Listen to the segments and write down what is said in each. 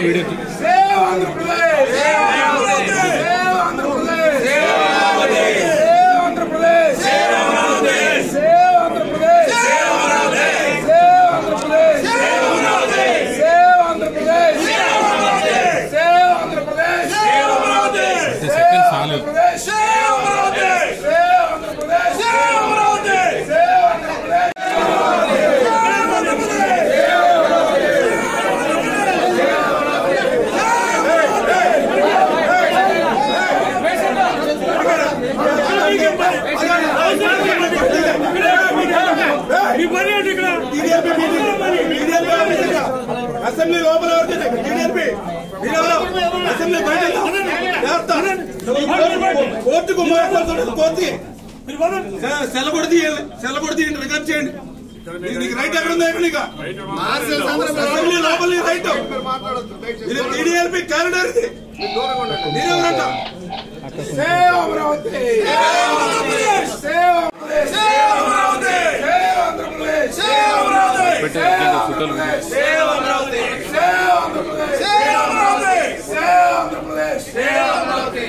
Save Andhra Pradesh save Andhra Pradesh save Andhra Pradesh save Andhra Pradesh save Andhra Pradesh save Andhra Pradesh save Andhra Pradesh save Andhra Pradesh save Andhra Pradesh save Andhra Pradesh save Andhra Pradesh save Andhra Pradesh save Andhra Pradesh save Andhra Pradesh save Andhra Pradesh save Andhra Pradesh save Andhra Pradesh assembly లోపల TDP assembly బయట కోర్టుకు కోర్టుకి సెల కూడా తీయాలి సెల కూడా తీయండి రికార్డ్ చేయండి నీకు- నీకు రైట్ ఎక్కడ ఉందా ఇక్కడ నీకు అసెంబ్లీ లోపల నీ రైట్ ఇది టీడీఎల్పీ క్యారిడర్ ఇది మీరెవరంట save Amaravati save Andhra Pradesh save Andhra Pradesh save Andhra Pradesh save Andhra Pradesh save Andhra Pradesh save Andhra Pradesh save Andhra Pradesh save Andhra Pradesh save Andhra Pradesh save Andhra Pradesh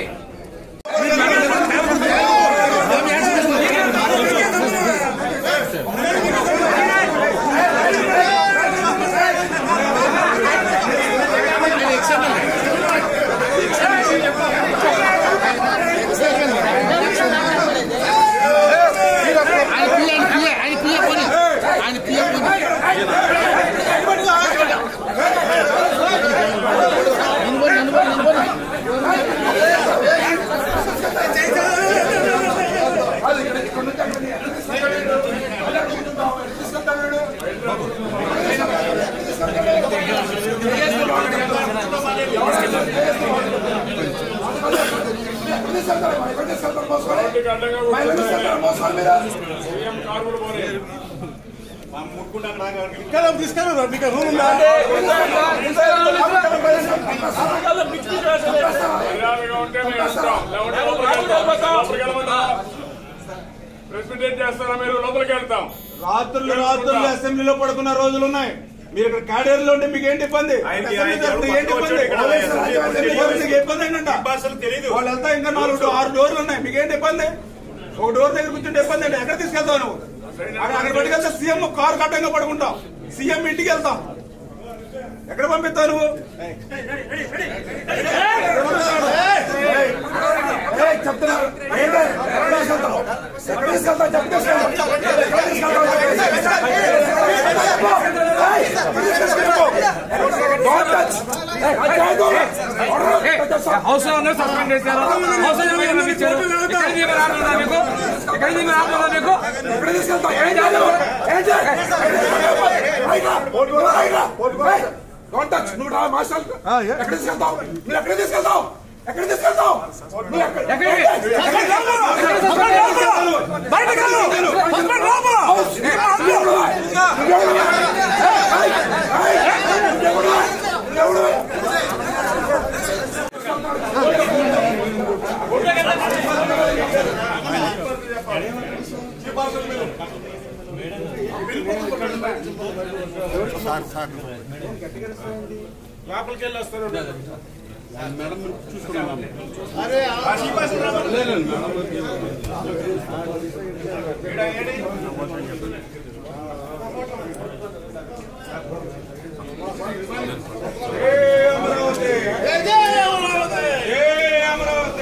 తీసుకెళ్ళరు మీకు రూల్ ఉందా ప్రెసిడెంట్ చేస్తారా మీరు లోపలికి వెళ్తాం రాత్రులు రాత్రులు అసెంబ్లీలో పడుకున్న రోజులు ఉన్నాయి మీరు ఇక్కడ క్యాడర్లో ఉంటే మీకు ఏంటి ఇబ్బంది ఆయనకి అసెంబ్లీ ఆయన జరిగితే ఏంటి ఎవరు ఇబ్బంది ఇక్కడ అసెంబ్లీ జరిగితే మీకు ఇబ్బంది ఏంటంట అసలు తెలియదు వాళ్ళు వెళ్తా ఇంకా నాలుగు డో- ఆరు డోర్లు ఉన్నాయి మీకేంటి ఇబ్బంది ఒక డోర్ దగ్గర కూర్చుంటే ఇబ్బంది అంటే ఎక్కడ తీసుకెళ్తావు నువ్వు అక్కడ అక్కడ పట్టుకెళ్తే సీఎం కారు కట్టంగా పడుకుంటాం సీఎం ఇంటికి వెళ్తాం ఎక్కడ పంపిస్తావు నువ్వు ఏయ్, చెప్తున్నారు ఏంటి? ఎక్కడ తీసుకెళ్తావు? ఎక్కడ తీసుకెళ్తావు? చెప్పు తీసుకెళ్తావు. ఎక్కడ తీసుకెళ్తావు? Don't touch. ఏయ్, అధ్యాయం దూరం. హౌస్ లో ఉన్నారు సస్పెండ్ చేశారు హౌస్ లో మీరు పంపించారు ఎక్కడ దిగి రాకుండా మీకు ఎక్కడ దిగి రాకుండా మీకు ఎక్కడ తీసుకెళ్తావు? ఏం చేయాలి? ఏం చేయాలి? రైట్రా. రైట్రా. ఏయ్, don't touch. నువ్వు రా మాస్టర్ ఎక్కడ తీసుకెళ్తావు నువ్వు ఎక్కడ తీసుకెళ్తావు ఎక్కడ తీసుకెళ్తావు నువ్వు ఎక్కడ ఎక్కడికి? ఎక్కడికి వెళ్తావు? బయటకు వెళ్ళు. హస్బెండ్ లోపల. లోపలికి వెళ్ళి వస్తారు అమరావతి అమరావతి అమరావతి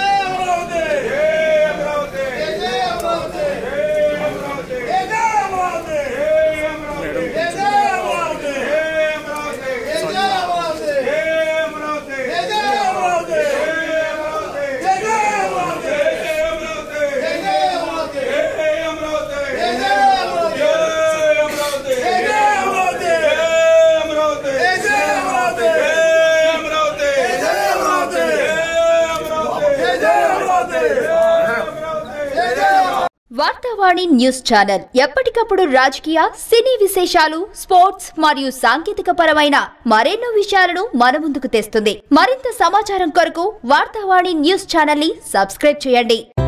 వార్తావాణి న్యూస్ ఛానల్ ఎప్పటికప్పుడు రాజకీయ సినీ విశేషాలు స్పోర్ట్స్ మరియు సాంకేతిక పరమైన మరెన్నో విషయాలను మన ముందుకు తెస్తుంది మరింత సమాచారం కొరకు వార్తావాణి న్యూస్ ఛానల్ ని సబ్స్క్రైబ్ చేయండి